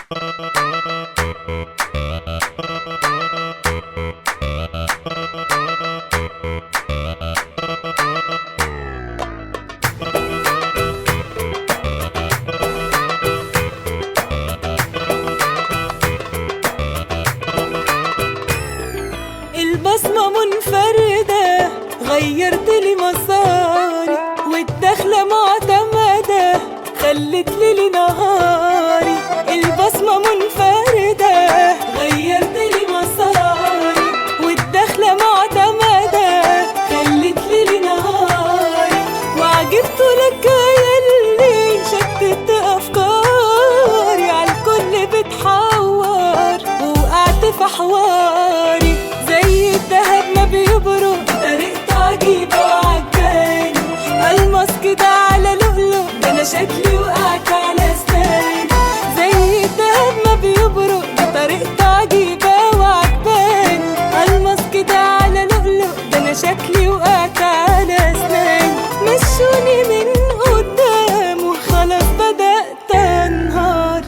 البصمة منفردة غيرت لي مساري والدخلة معتمدة خلت لي نهاري البصمة منفردة غيرت لي مساري والدخلة معتمدة خلت لي نهاري وعجبت لك يلي شتت أفكاري عالكل بتحور ووقعت في حواري زي الدهب ما بيبرق طريقته عجيبة وعجباني الماس كده على لؤلؤ ده انا شكلي وقعت على اسناني زي الدهب ما بيبرق ده طريقته عجيبة وعجباني الماس كده على لؤلؤ ده انا شكلي وقعت على اسناني مشوني من قدام وخلاص بدأت انهار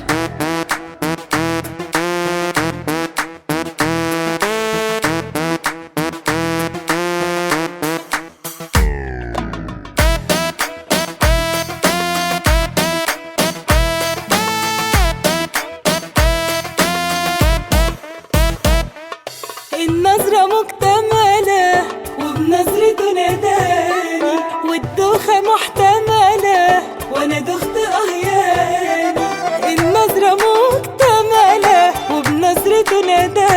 النظرة مكتملة وبنظرته ناداني والدوخة محتملة وانا دخت اهياني النظرة مكتملة وبنظرته ناداني